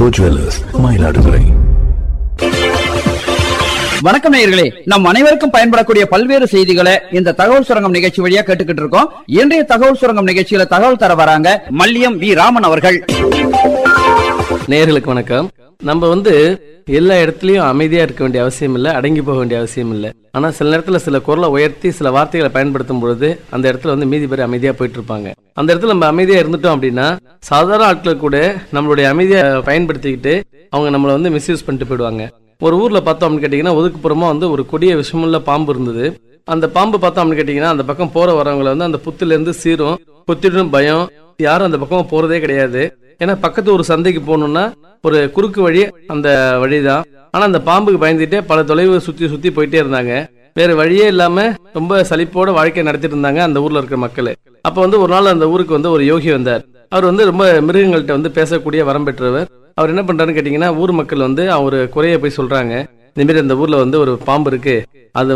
Seco Jewelers, Mayiladuthurai. வணக்கம் நேயர்களே நம் அனைவருக்கும் பயன்படக்கூடிய பல்வேறு செய்திகளை இந்த தகவல் சுரங்கம் நிகழ்ச்சி வழியா கேட்டுக்கிட்டு இருக்கோம் இன்றைய தகவல் சுரங்கம் நிகழ்ச்சியில தகவல் தர வராங்க மல்லியம் வி ராமன் அவர்கள் நேயர்களுக்கு வணக்கம் நம்ம வந்து எல்லா இடத்துலயும் அமைதியா இருக்க வேண்டிய அவசியம் இல்லை அடங்கி போக வேண்டிய அவசியம் இல்லை ஆனா சில நேரத்துல சில குரலை உயர்த்தி சில வார்த்தைகளை பயன்படுத்தும் பொழுது அந்த இடத்துல வந்து மீதி பேர் அமைதியா போயிட்டு இருப்பாங்க அந்த இடத்துல நம்ம அமைதியா இருந்துட்டோம் அப்படின்னா சாதாரண ஆட்கள் கூட நம்மளுடைய அமைதியை பயன்படுத்திக்கிட்டு அவங்க நம்மளை வந்து மிஸ்யூஸ் பண்ணிட்டு போயிடுவாங்க ஒரு ஊர்ல பார்த்தோம் அப்படின்னு கேட்டீங்கன்னா ஒதுக்குப்புறமா வந்து ஒரு கொடிய விஷமுள்ள பாம்பு இருந்தது அந்த பாம்பு பார்த்தோம் அப்படின்னு கேட்டீங்கன்னா அந்த பக்கம் போற வரவங்களை வந்து அந்த புத்துல இருந்து சீரும் குத்திடும் பயம் யாரும் அந்த பக்கம் போறதே கிடையாது ஏன்னா பக்கத்து ஒரு சந்தைக்கு போகணும்னா ஒரு குறுக்கு வழி அந்த வழிதான் ஆனா அந்த பாம்புக்கு பயந்துட்டே பல தொலைவு சுத்தி சுத்தி போயிட்டே இருந்தாங்க வேற வழியே இல்லாம ரொம்ப சலிப்போட வாழ்க்கை நடத்திட்டு இருந்தாங்க அந்த ஊர்ல இருக்கிற மக்கள் அப்ப வந்து ஒரு நாள் அந்த ஊருக்கு வந்து ஒரு யோகி வந்தார் அவர் வந்து ரொம்ப மிருகங்கள்ட்ட வந்து பேசக்கூடிய வரம் பெற்றவர் அவர் என்ன பண்றாருன்னு கேட்டீங்கன்னா ஊர் மக்கள் வந்து அவர் குறைய போய் சொல்றாங்க இந்த மாதிரி அந்த ஊர்ல வந்து ஒரு பாம்பு இருக்கு அது